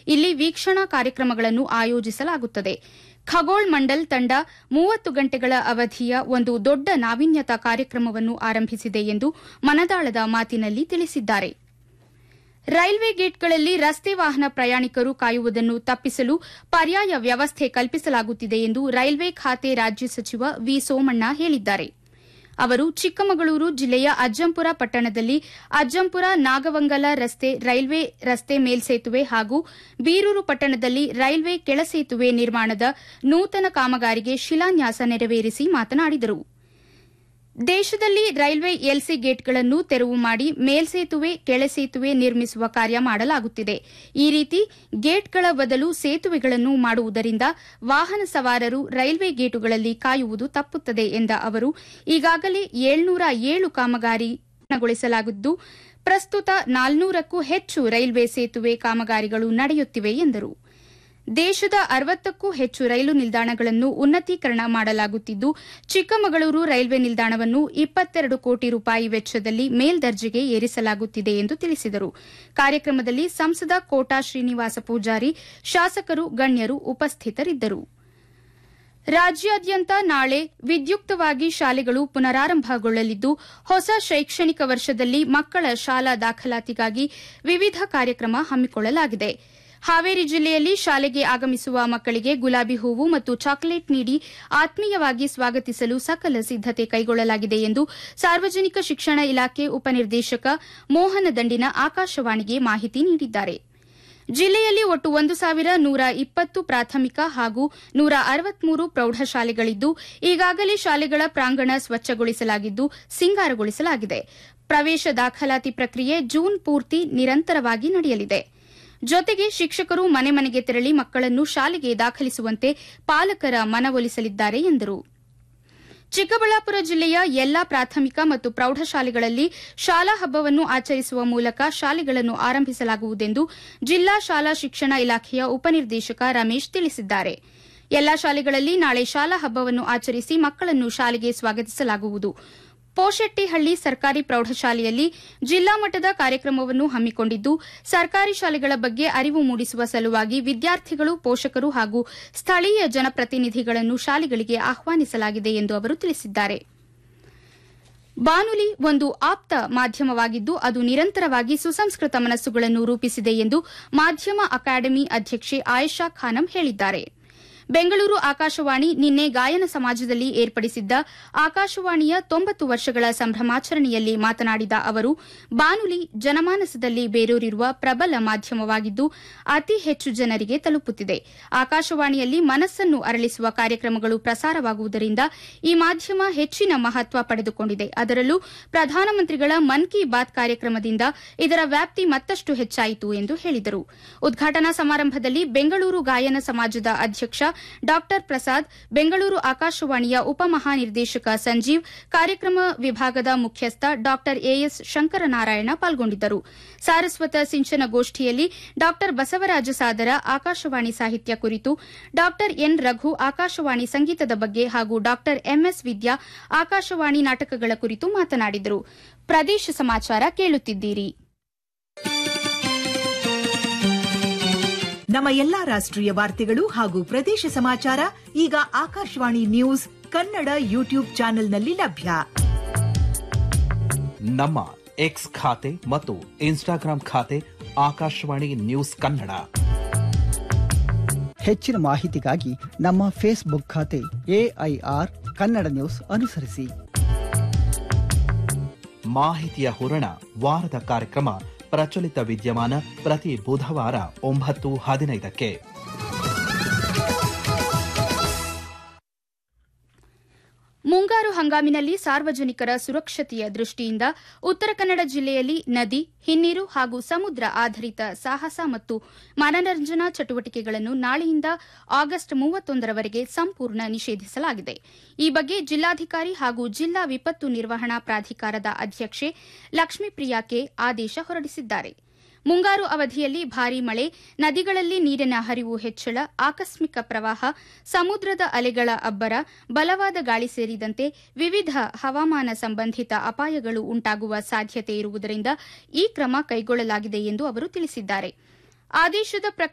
ಇಲ್ಲಿ ವೀಕ್ಷಣಾ ಕಾರ್ಯಕ್ರಮಗಳನ್ನು ಆಯೋಜಿಸಲಾಗುತ್ತದೆ ಖಗೋಳ್ ಮಂಡಲ್ ತಂಡ ಮೂವತ್ತು ಗಂಟೆಗಳ ಅವಧಿಯ ಒಂದು ದೊಡ್ಡ ನಾವೀನ್ಯತಾ ಕಾರ್ಯಕ್ರಮವನ್ನು ಆರಂಭಿಸಿದೆ ಎಂದು ಮನದಾಳದ ಮಾತಿನಲ್ಲಿ ತಿಳಿಸಿದ್ದಾರೆ ರೈಲ್ವೆ ಗೇಟ್ಗಳಲ್ಲಿ ರಸ್ತೆ ವಾಹನ ಪ್ರಯಾಣಿಕರು ಕಾಯುವುದನ್ನು ತಪ್ಪಿಸಲು ಪರ್ಯಾಯ ವ್ಯವಸ್ಥೆ ಕಲ್ಪಿಸಲಾಗುತ್ತಿದೆ ಎಂದು ರೈಲ್ವೆ ಖಾತೆ ರಾಜ್ಯ ಸಚಿವ ವಿ ಸೋಮಣ್ಣ ಹೇಳಿದ್ದಾರೆ ಅವರು ಚಿಕ್ಕಮಗಳೂರು ಜಿಲ್ಲೆಯ ಅಜ್ಜಂಪುರ ಪಟ್ಟಣದಲ್ಲಿ ಅಜ್ಜಂಪುರ ನಾಗವಂಗಲ ರಸ್ತೆ ರೈಲ್ವೆ ರಸ್ತೆ ಮೇಲ್ಸೇತುವೆ ಹಾಗೂ ಬೀರೂರು ಪಟ್ಟಣದಲ್ಲಿ ರೈಲ್ವೆ ಕೆಳಸೇತುವೆ ನಿರ್ಮಾಣದ ನೂತನ ಕಾಮಗಾರಿಗೆ ಶಿಲಾನ್ಯಾಸ ನೆರವೇರಿಸಿ ಮಾತನಾಡಿದರು ದೇಶದಲ್ಲಿ ರೈಲ್ವೆ ಎಲ್ಸಿ ಗೇಟ್ಗಳನ್ನು ತೆರವು ಮಾಡಿ ಮೇಲ್ಸೇತುವೆ ಕೆಳಸೇತುವೆ ನಿರ್ಮಿಸುವ ಕಾರ್ಯ ಮಾಡಲಾಗುತ್ತಿದೆ ಈ ರೀತಿ ಗೇಟ್ಗಳ ಬದಲು ಸೇತುವೆಗಳನ್ನು ಮಾಡುವುದರಿಂದ ವಾಹನ ಸವಾರರು ರೈಲ್ವೆ ಗೇಟುಗಳಲ್ಲಿ ಕಾಯುವುದು ತಪ್ಪುತ್ತದೆ ಎಂದ ಅವರು ಈಗಾಗಲೇ ಏಳ್ನೂರ ಏಳು ಕಾಮಗಾರಿ ಪೂರ್ಣಗೊಳಿಸಲಾಗಿದ್ದು ಪ್ರಸ್ತುತ ನಾಲ್ನೂರಕ್ಕೂ ಹೆಚ್ಚು ರೈಲ್ವೆ ಸೇತುವೆ ಕಾಮಗಾರಿಗಳು ನಡೆಯುತ್ತಿವೆ ಎಂದರು ದೇಶದ ಅರವತ್ತಕ್ಕೂ ಹೆಚ್ಚು ರೈಲು ನಿಲ್ದಾಣಗಳನ್ನು ಉನ್ನತೀಕರಣ ಮಾಡಲಾಗುತ್ತಿದ್ದು ಚಿಕ್ಕಮಗಳೂರು ರೈಲ್ವೆ ನಿಲ್ದಾಣವನ್ನು ಇಪ್ಪತ್ತೆರಡು ಕೋಟಿ ರೂಪಾಯಿ ವೆಚ್ಚದಲ್ಲಿ ಮೇಲ್ದರ್ಜೆಗೆ ಏರಿಸಲಾಗುತ್ತಿದೆ ಎಂದು ತಿಳಿಸಿದರು ಕಾರ್ಯಕ್ರಮದಲ್ಲಿ ಸಂಸದ ಕೋಟಾ ಶ್ರೀನಿವಾಸ ಪೂಜಾರಿ ಶಾಸಕರು ಗಣ್ಯರು ಉಪಸ್ಥಿತರಿದ್ದರು ರಾಜ್ಯಾದ್ಯಂತ ನಾಳೆ ವಿದ್ಯುಕ್ತವಾಗಿ ಶಾಲೆಗಳು ಪುನರಾರಂಭಗೊಳ್ಳಲಿದ್ದು ಹೊಸ ಶೈಕ್ಷಣಿಕ ವರ್ಷದಲ್ಲಿ ಮಕ್ಕಳ ಶಾಲಾ ದಾಖಲಾತಿಗಾಗಿ ವಿವಿಧ ಕಾರ್ಯಕ್ರಮ ಹಮ್ಮಿಕೊಳ್ಳಲಾಗಿದೆ ಹಾವೇರಿ ಜಿಲ್ಲೆಯಲ್ಲಿ ಶಾಲೆಗೆ ಆಗಮಿಸುವ ಮಕ್ಕಳಿಗೆ ಗುಲಾಬಿ ಹೂವು ಮತ್ತು ಚಾಕೊಲೇಟ್ ನೀಡಿ ಆತ್ಮೀಯವಾಗಿ ಸ್ವಾಗತಿಸಲು ಸಕಲ ಸಿದ್ದತೆ ಕೈಗೊಳ್ಳಲಾಗಿದೆ ಎಂದು ಸಾರ್ವಜನಿಕ ಶಿಕ್ಷಣ ಇಲಾಖೆ ಉಪನಿರ್ದೇಶಕ ಮೋಹನ ದಂಡಿನ ಆಕಾಶವಾಣಿಗೆ ಮಾಹಿತಿ ನೀಡಿದ್ದಾರೆ ಜಿಲ್ಲೆಯಲ್ಲಿ ಒಟ್ಟು ಒಂದು ಸಾವಿರ ನೂರ ಇಪ್ಪತ್ತು ಪ್ರಾಥಮಿಕ ಹಾಗೂ ನೂರ ಅರವತ್ಮೂರು ಪ್ರೌಢಶಾಲೆಗಳಿದ್ದು ಈಗಾಗಲೇ ಶಾಲೆಗಳ ಪ್ರಾಂಗಣ ಸ್ವಚ್ಛಗೊಳಿಸಲಾಗಿದ್ದು ಸಿಂಗಾರಗೊಳಿಸಲಾಗಿದೆ ಪ್ರವೇಶ ದಾಖಲಾತಿ ಪ್ರಕ್ರಿಯೆ ಜೂನ್ ಪೂರ್ತಿ ನಿರಂತರವಾಗಿ ನಡೆಯಲಿದೆ ಜೊತೆಗೆ ಶಿಕ್ಷಕರು ಮನೆ ಮನೆಗೆ ತೆರಳಿ ಮಕ್ಕಳನ್ನು ಶಾಲೆಗೆ ದಾಖಲಿಸುವಂತೆ ಪಾಲಕರ ಮನವೊಲಿಸಲಿದ್ದಾರೆ ಎಂದರು ಚಿಕ್ಕಬಳ್ಳಾಪುರ ಜಿಲ್ಲೆಯ ಎಲ್ಲಾ ಪ್ರಾಥಮಿಕ ಮತ್ತು ಪ್ರೌಢಶಾಲೆಗಳಲ್ಲಿ ಶಾಲಾ ಹಬ್ಬವನ್ನು ಆಚರಿಸುವ ಮೂಲಕ ಶಾಲೆಗಳನ್ನು ಆರಂಭಿಸಲಾಗುವುದೆಂದು ಜಿಲ್ಲಾ ಶಾಲಾ ಶಿಕ್ಷಣ ಇಲಾಖೆಯ ಉಪನಿರ್ದೇಶಕ ರಮೇಶ್ ತಿಳಿಸಿದ್ದಾರೆ ಎಲ್ಲಾ ಶಾಲೆಗಳಲ್ಲಿ ನಾಳೆ ಶಾಲಾ ಹಬ್ಬವನ್ನು ಆಚರಿಸಿ ಮಕ್ಕಳನ್ನು ಶಾಲೆಗೆ ಸ್ವಾಗತಿಸಲಾಗುವುದು ಪೋಶೆಟ್ಟಿಹಳ್ಳಿ ಸರ್ಕಾರಿ ಪ್ರೌಢಶಾಲೆಯಲ್ಲಿ ಜಿಲ್ಲಾ ಮಟ್ಟದ ಕಾರ್ಯಕ್ರಮವನ್ನು ಹಮ್ಮಿಕೊಂಡಿದ್ದು ಸರ್ಕಾರಿ ಶಾಲೆಗಳ ಬಗ್ಗೆ ಅರಿವು ಮೂಡಿಸುವ ಸಲುವಾಗಿ ವಿದ್ಯಾರ್ಥಿಗಳು ಪೋಷಕರು ಹಾಗೂ ಸ್ಥಳೀಯ ಜನಪ್ರತಿನಿಧಿಗಳನ್ನು ಶಾಲೆಗಳಿಗೆ ಆಹ್ವಾನಿಸಲಾಗಿದೆ ಎಂದು ಅವರು ತಿಳಿಸಿದ್ದಾರೆ ಬಾನುಲಿ ಒಂದು ಆಪ್ತ ಮಾಧ್ಯಮವಾಗಿದ್ದು ಅದು ನಿರಂತರವಾಗಿ ಸುಸಂಸ್ಕೃತ ಮನಸ್ಸುಗಳನ್ನು ರೂಪಿಸಿದೆ ಎಂದು ಮಾಧ್ಯಮ ಅಕಾಡೆಮಿ ಅಧ್ಯಕ್ಷೆ ಆಯೇಷಾ ಖಾನಂ ಹೇಳಿದ್ದಾರೆ ಬೆಂಗಳೂರು ಆಕಾಶವಾಣಿ ನಿನ್ನೆ ಗಾಯನ ಸಮಾಜದಲ್ಲಿ ಏರ್ಪಡಿಸಿದ್ದ ಆಕಾಶವಾಣಿಯ ತೊಂಬತ್ತು ವರ್ಷಗಳ ಸಂಭ್ರಮಾಚರಣೆಯಲ್ಲಿ ಮಾತನಾಡಿದ ಅವರು ಬಾನುಲಿ ಜನಮಾನಸದಲ್ಲಿ ಬೇರೂರಿರುವ ಪ್ರಬಲ ಮಾಧ್ಯಮವಾಗಿದ್ದು ಅತಿ ಹೆಚ್ಚು ಜನರಿಗೆ ತಲುಪುತ್ತಿದೆ ಆಕಾಶವಾಣಿಯಲ್ಲಿ ಮನಸ್ಸನ್ನು ಅರಳಿಸುವ ಕಾರ್ಯಕ್ರಮಗಳು ಪ್ರಸಾರವಾಗುವುದರಿಂದ ಈ ಮಾಧ್ಯಮ ಹೆಚ್ಚಿನ ಮಹತ್ವ ಪಡೆದುಕೊಂಡಿದೆ ಅದರಲ್ಲೂ ಪ್ರಧಾನಮಂತ್ರಿಗಳ ಮನ್ ಕಿ ಬಾತ್ ಕಾರ್ಯಕ್ರಮದಿಂದ ಇದರ ವ್ಯಾಪ್ತಿ ಮತ್ತಷ್ಟು ಹೆಚ್ಚಾಯಿತು ಎಂದು ಹೇಳಿದರು ಉದ್ಘಾಟನಾ ಸಮಾರಂಭದಲ್ಲಿ ಬೆಂಗಳೂರು ಗಾಯನ ಸಮಾಜದ ಅಧ್ಯಕ್ಷ ಡಾ ಪ್ರಸಾದ್ ಬೆಂಗಳೂರು ಆಕಾಶವಾಣಿಯ ಉಪಮಹಾನಿರ್ದೇಶಕ ಸಂಜೀವ್ ಕಾರ್ಯಕ್ರಮ ವಿಭಾಗದ ಮುಖ್ಯಸ್ಥ ಡಾ ಎಎಸ್ ಶಂಕರನಾರಾಯಣ ಪಾಲ್ಗೊಂಡಿದ್ದರು ಸಾರಸ್ವತ ಸಿಂಚನ ಗೋಷ್ಠಿಯಲ್ಲಿ ಡಾ ಬಸವರಾಜ ಸಾದರ ಆಕಾಶವಾಣಿ ಸಾಹಿತ್ಯ ಕುರಿತು ಡಾ ಎನ್ ರಘು ಆಕಾಶವಾಣಿ ಸಂಗೀತದ ಬಗ್ಗೆ ಹಾಗೂ ಡಾ ಎಂಎಸ್ ವಿದ್ಯಾ ಆಕಾಶವಾಣಿ ನಾಟಕಗಳ ಕುರಿತು ಮಾತನಾಡಿದರು ಪ್ರದೇಶ ಸಮಾಚಾರ ಕೇಳುತ್ತಿದ್ದೀರಿ ನಮ್ಮ ಎಲ್ಲಾ ರಾಷ್ಟ್ರೀಯ ವಾರ್ತೆಗಳು ಹಾಗೂ ಪ್ರದೇಶ ಸಮಾಚಾರ ಈಗ ಆಕಾಶವಾಣಿ ನ್ಯೂಸ್ ಕನ್ನಡ ಯೂಟ್ಯೂಬ್ ಚಾನೆಲ್ನಲ್ಲಿ ಲಭ್ಯ ನಮ್ಮ ಎಕ್ಸ್ ಖಾತೆ ಮತ್ತು ಇನ್ಸ್ಟಾಗ್ರಾಂ ಖಾತೆ ಆಕಾಶವಾಣಿ ನ್ಯೂಸ್ ಕನ್ನಡ ಹೆಚ್ಚಿನ ಮಾಹಿತಿಗಾಗಿ ನಮ್ಮ ಫೇಸ್ಬುಕ್ ಖಾತೆ ಎಐಆರ್ ಕನ್ನಡ ನ್ಯೂಸ್ ಅನುಸರಿಸಿ ಮಾಹಿತಿಯ ಹೂರಣ ವಾರದ ಕಾರ್ಯಕ್ರಮ ಪ್ರಚಲಿತ ವಿದ್ಯಮಾನ ಪ್ರತಿ ಬುಧವಾರ ಒಂಬತ್ತು ಹದಿನೈದಕ್ಕೆ ಮುಂಗಾರು ಹಂಗಾಮಿನಲ್ಲಿ ಸಾರ್ವಜನಿಕರ ಸುರಕ್ಷತೆಯ ದೃಷ್ಟಿಯಿಂದ ಉತ್ತರ ಕನ್ನಡ ಜಿಲ್ಲೆಯಲ್ಲಿ ನದಿ ಹಿನ್ನೀರು ಹಾಗೂ ಸಮುದ್ರ ಆಧಾರಿತ ಸಾಹಸ ಮತ್ತು ಮನರಂಜನಾ ಚಟುವಟಿಕೆಗಳನ್ನು ನಾಳೆಯಿಂದ ಆಗಸ್ಟ್ ಮೂವತ್ತೊಂದರವರೆಗೆ ಸಂಪೂರ್ಣ ನಿಷೇಧಿಸಲಾಗಿದೆ ಈ ಬಗ್ಗೆ ಜಿಲ್ಲಾಧಿಕಾರಿ ಹಾಗೂ ಜಿಲ್ಲಾ ವಿಪತ್ತು ನಿರ್ವಹಣಾ ಪ್ರಾಧಿಕಾರದ ಅಧ್ಯಕ್ಷೆ ಲಕ್ಷ್ಮೀಪ್ರಿಯಾ ಕೆ ಆದೇಶ ಹೊರಡಿಸಿದ್ದಾರೆ ಮುಂಗಾರು ಅವಧಿಯಲ್ಲಿ ಭಾರೀ ಮಳೆ ನದಿಗಳಲ್ಲಿ ನೀರಿನ ಹರಿವು ಹೆಚ್ಚಳ ಆಕಸ್ಮಿಕ ಪ್ರವಾಹ ಸಮುದ್ರದ ಅಲೆಗಳ ಅಬ್ಬರ ಬಲವಾದ ಗಾಳಿ ಸೇರಿದಂತೆ ವಿವಿಧ ಹವಾಮಾನ ಸಂಬಂಧಿತ ಅಪಾಯಗಳು ಉಂಟಾಗುವ ಸಾಧ್ಯತೆ ಇರುವುದರಿಂದ ಈ ಕ್ರಮ ಕೈಗೊಳ್ಳಲಾಗಿದೆ ಎಂದು ಅವರು ತಿಳಿಸಿದ್ದಾರೆ ಆದೇಶದ